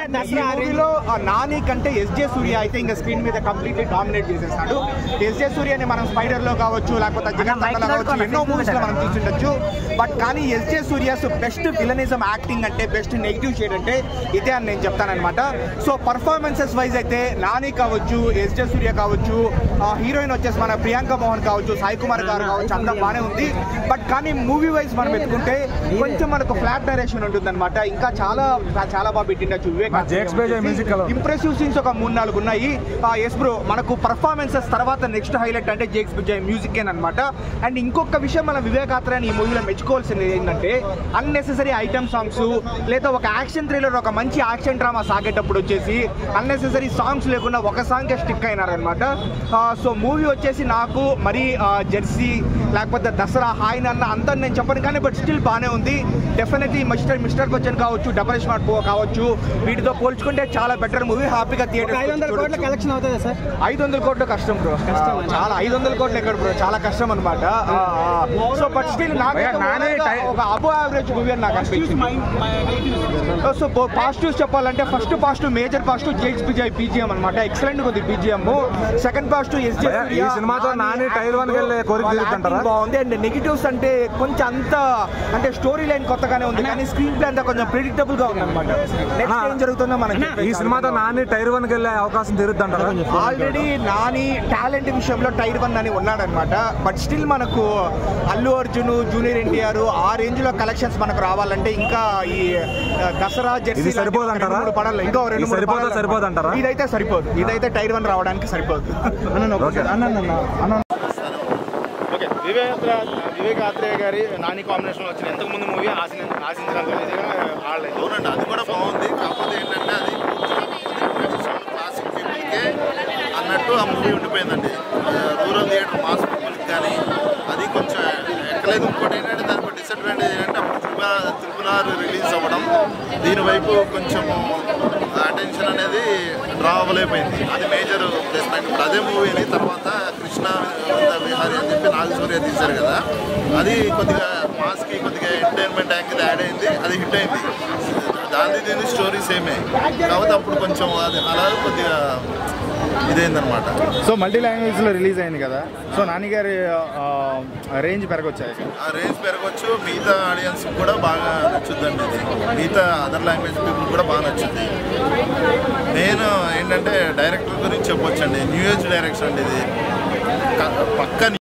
ఈ మూవీలో ఆ నాని కంటే ఎస్జే సూర్య అయితే ఇంకా స్క్రీన్ మీద కంప్లీట్లీ డామినేట్ చేసేస్తాడు ఎస్జే సూర్యని మనం స్పైడర్ లో కావచ్చు లేకపోతే జగన్ తండలో కావచ్చు ఎన్నో మూవీస్ లో మనం చూసిండొచ్చు బట్ కానీ SJ Surya's best villainism acting అంటే బెస్ట్ నెగిటివ్ షేడ్ అంటే ఇదే అని నేను చెప్తానన్నమాట సో పర్ఫార్మెన్సెస్ వైజ్ అయితే నాని కావచ్చు ఎస్జే సూర్య కావచ్చు హీరోయిన్ వచ్చేసి మన ప్రియాంక మోహన్ కావచ్చు సాయి కుమార్ గారు కావచ్చు అంతా బాగానే ఉంది బట్ కానీ మూవీ వైజ్ మనం ఎత్తుకుంటే కొంచెం మనకు ఫ్లాట్ డైరెక్షన్ ఉంటుంది అనమాట ఇంకా చాలా చాలా బాగా పెట్టిండొచ్చు వివేక్ జేక్స్ బేజా music ఎలా ఉంది? ఇంప్రెసివ్ సీన్స్ ఒక మూడు నాలుగు ఉన్నాయి ఎస్ బ్రో మనకు పర్ఫార్మెన్సెస్ తర్వాత నెక్స్ట్ హైలైట్ అంటే జేక్స్ విజయ్ మ్యూజిక్ అనమాట అండ్ ఇంకొక విషయం మన వివేకాత్రని ఈ మూవీలో మెచ్చుకోవాల్సింది ఏంటంటే అన్నెసెసరీ ఐటమ్ సాంగ్స్ లేదా ఒక యాక్షన్ థ్రిల్లర్ ఒక మంచి యాక్షన్ డ్రామా సాగేటప్పుడు వచ్చేసి అన్నెసెసరీ సాంగ్స్ లేకుండా ఒక సాంగ్ స్టిక్ అయినారనమాట సో మూవీ వచ్చేసి నాకు మరీ జెర్సీ లేకపోతే దసరా హాయ్ అన్న అంతా నేను చెప్పను కానీ బట్ స్టిల్ బాగానే ఉంది డెఫినెట్లీ మిస్టర్ మిస్టర్ క్వశ్చన్ కావచ్చు డబల్ స్మార్ట్ పో కావచ్చు వీటితో పోల్చుకుంటే చాలా బెటర్ మూవీ హ్యాపీగా థియేటర్ ఐదు వందల కోట్ల కలెక్షన్ అవుతుందా సార్ ఐదు వందల కోట్లు కష్టం బ్రో చాలా ఐదు వందల కోట్లు ఎక్కడ బ్రో చాలా కష్టం అనమాట సో బట్ స్టిల్ నాకు భయ్యా, నానే టై- ఒక అబో యావరేజ్ మూవీ అని నాకు అనిపించింది సో పాజిటివ్స్ చెప్పాలంటే first positive major positive Jakes Vijay BGM అనమాట ఎక్సలెంట్ ఉంది బీజిఎం సెకండ్ పాజిటివ్ ఎస్జే భయ్యా, ఈ సినిమాతో నాని టైర్ వన్ కి వెళ్ళే కోరిక తీరుతుంటారా? బాగుంది అండ్ నెగిటివ్స్ అంటే కొంచెం అంత అంటే స్టోరీ లైన్ కొత్తగానే ఉంది కానీ స్క్రీన్ ప్లే అంతా కొంచెం ప్రిడిక్టబుల్ గా ఉంది అనమాట నెక్స్ట్ ఏం జరుగుతుందో మనకి ఈ సినిమాతో నాని టైర్ వన్ కి వెళ్ళే అవకాశం తీరుద్దంటారా ఆల్రెడీ నాని టాలెంట్ విషయంలో టైర్ వన్ అని ఉన్నాడనమాట బట్ స్టిల్ మనకు అల్లు అర్జున్ జూనియర్ ఎన్టీఆర్ ఆ రేంజ్ లో కలెక్షన్స్ మనకు రావాలంటే ఇంకా ఈ ఆ, దసరా జెర్సీ ఇది లాంటి సరిపోదంటారా? రెండు మూడు పడాలి ఇంకా రెండు ఇది మూడు సరిపోదా, పడాలి. సరిపోదంటారా? ఇదైతే సరిపోదు ఇదైతే టైర్ వన్ రావడానికి సరిపోదు ఓకే. ఓకే వివేక్ వివేక్ ఆత్రేయ గారి నాని కాంబినేషన్ వచ్చిన ఇంతకు ముందు మూవీ ఆశించ ఆశించడానికి ఆడలేదు అవునండి అది కూడా బాగుంది కాకపోతే ఏంటంటే అది క్లాసిక్ పీపుల్కే అన్నట్టు ఆ మూవీ ఉండిపోయిందండి రూరల్ థియేటర్ మాస్ పీపుల్కి కానీ అది కొంచెం ఎక్కలేదు ఇంకోటి ఏంటంటే దానికి డిసడ్వాంటేజ్ ఏంటంటే అప్పుడు త్రిపుల త్రిపులార్ రిలీజ్ అవ్వడం దీనివైపు కొంచెం అటెన్షన్ అనేది డ్రా అవ్వలేకపోయింది అది మేజర్ ప్లస్ పాయింట్ ఇప్పుడు అదే మూవీని తర్వాత కృష్ణ విహారీ అని చెప్పి నాగసూర్య తీశారు కదా అది కొద్దిగా మాస్కి కొద్దిగా ఎంటర్టైన్మెంట్ యాంగిల్ యాడ్ అయింది అది హిట్ అయింది దాని దీని స్టోరీ సేమే కాకపోతే అప్పుడు కొంచెం అది అలా కొద్దిగా ఇదైందనమాట సో మల్టీ లాంగ్వేజ్ లో రిలీజ్ అయింది కదా సో నాని గారి రేంజ్ పెరగొచ్చాయి ఆ రేంజ్ పెరగచ్చు మిగతా ఆడియన్స్ కూడా బాగా నచ్చుద్దండి ఇది మిగతా అదర్ లాంగ్వేజ్ పీపుల్ కూడా బాగా నచ్చుద్ది నేను ఏంటంటే డైరెక్టర్ గురించి చెప్పొచ్చండి న్యూ ఏజ్ డైరెక్షన్ అండి ఇది క- పక్క